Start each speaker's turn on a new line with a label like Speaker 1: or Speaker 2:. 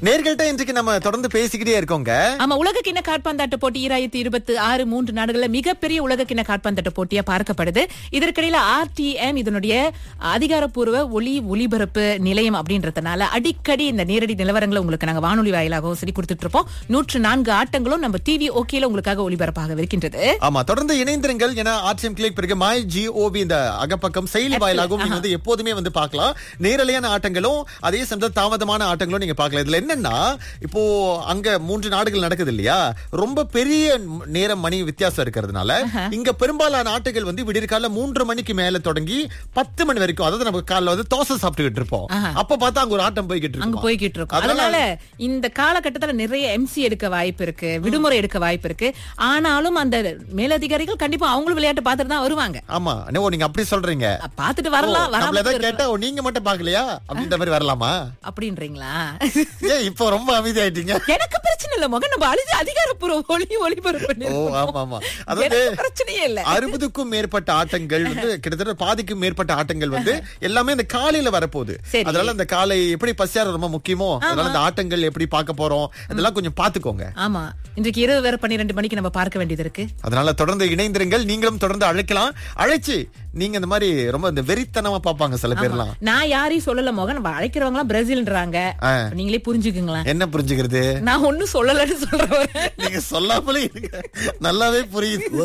Speaker 1: நேர்கள்ட்ட இன்றைக்கு நம்ம தொடர்ந்து பேசிக்கிட்டே இருக்கோங்க
Speaker 2: ஆமா உலக கிண்ண காட்பந்தாட்ட போட்டி ஈராயிரத்தி இருபத்தி ஆறு மூன்று நாடுகள்ல மிகப்பெரிய உலக கிண்ண காட்பந்தாட்ட போட்டியா பார்க்கப்படுது இதற்கிடையில ஆர்டிஎம் இதனுடைய அதிகாரப்பூர்வ ஒளி ஒளிபரப்பு நிலையம் அப்படின்றதுனால அடிக்கடி இந்த நேரடி நிலவரங்களை உங்களுக்கு நாங்க வானொலி வாயிலாகவும் சரி கொடுத்துட்டு இருப்போம் நூற்று நான்கு ஆட்டங்களும் நம்ம டிவி ஓகேல உங்களுக்காக ஒளிபரப்பாக இருக்கின்றது
Speaker 1: ஆமா தொடர்ந்து இணைந்திருங்கள் ஏன்னா ஆர்டிஎம் கிளிக் பிறகு மை ஜிஓவி இந்த அகப்பக்கம் செயலி வாயிலாகவும் நீங்க வந்து எப்போதுமே வந்து பார்க்கலாம் நேரலையான ஆட்டங்களும் அதே சமயத்தில் தாமதமான ஆட்டங்களும் நீங்க பார்க்கலாம் இதுல என்னன்னா இப்போ அங்க மூன்று நாடுகள் நடக்குது இல்லையா ரொம்ப பெரிய நேரம் மணி வித்தியாசம் இருக்கிறதுனால இங்க பெரும்பாலான ஆட்டுகள் வந்து விடியற்கால மூன்று மணிக்கு மேல தொடங்கி பத்து மணி வரைக்கும் அதாவது நம்ம காலைல வந்து தோசை சாப்பிட்டுக்கிட்டு இருப்போம் அப்ப பார்த்தா அங்க ஒரு ஆட்டம் போய்கிட்டு
Speaker 2: அங்க
Speaker 1: இருக்கும்
Speaker 2: போய்கிட்டு இருக்கோம் அதனால இந்த காலகட்டத்துல நிறைய எம்சி எடுக்க வாய்ப்பு இருக்கு விடுமுறை எடுக்க வாய்ப்பு இருக்கு ஆனாலும் அந்த மேலதிகாரிகள் கண்டிப்பா அவங்களும் விளையாட்டு பார்த்துட்டு தான் வருவாங்க
Speaker 1: ஆமா ஓ நீங்க அப்படி சொல்றீங்க
Speaker 2: பார்த்துட்டு வரலாம்
Speaker 1: நம்மள
Speaker 2: வராம
Speaker 1: ஏதாவது
Speaker 2: இருக்கலாம்.
Speaker 1: கேட்டா ஓ, நீங்க மட்டும் பாக்கலையா அப்படின்ற மாதிரி வரலாமா
Speaker 2: அப்படின்றீங்களா
Speaker 1: ஏன் இப்போ ரொம்ப அமைதியாயிட்டீங்க
Speaker 2: எனக்கு பிரச்சனை இல்ல மகன் நம்ம அழிஞ்சு அதிகாரப்பூர்வ ஒளி ஒளிபரப்பு
Speaker 1: ஓ ஆமா ஆமா அதாவது
Speaker 2: எனக்கு பிரச்சனையே இல்ல
Speaker 1: அறுபதுக்கும் மேற்பட்ட ஆட்டங்கள் வந்து கிட்டத்தட்ட பாதிக்கும் மேற்பட்ட ஆட்டங்கள் வந்து எல்லாமே இந்த காலையில வரப்போகுது
Speaker 2: சரி.
Speaker 1: அதனால இந்த காலை எப்படி பசியார ரொம்ப முக்கியமோ அதனால இந்த ஆட்டங்கள் எப்படி பார்க்க போறோம் இதெல்லாம் கொஞ்சம் பாத்துக்கோங்க
Speaker 2: ஆமா இன்றைக்கு இரவு வேற பன்னிரெண்டு மணிக்கு நம்ம பார்க்க வேண்டியது இருக்கு
Speaker 1: அதனால தொடர்ந்து இணைந்திருங்கள் நீங்களும் தொடர்ந்து அழைக்கலாம் அழைச்சு நீங்க இந்த மாதிரி ரொம்ப இந்த வெறித்தனமா பாப்பாங்க சில பேர்லாம்
Speaker 2: நான் யாரையும் சொல்லல மோகன் நம்ம அழைக்கிறவங்க எல்லாம் பிரேசில்ன்றாங்க
Speaker 1: ஆ.
Speaker 2: நீங்களே புரிஞ்சுக்குங்களேன்
Speaker 1: என்ன புரிஞ்சுக்கிறது
Speaker 2: நான் ஒண்ணும் சொல்லலன்னு சொல்றேன்
Speaker 1: நீங்க சொல்லாமலே இருங்க. நல்லாவே புரியுது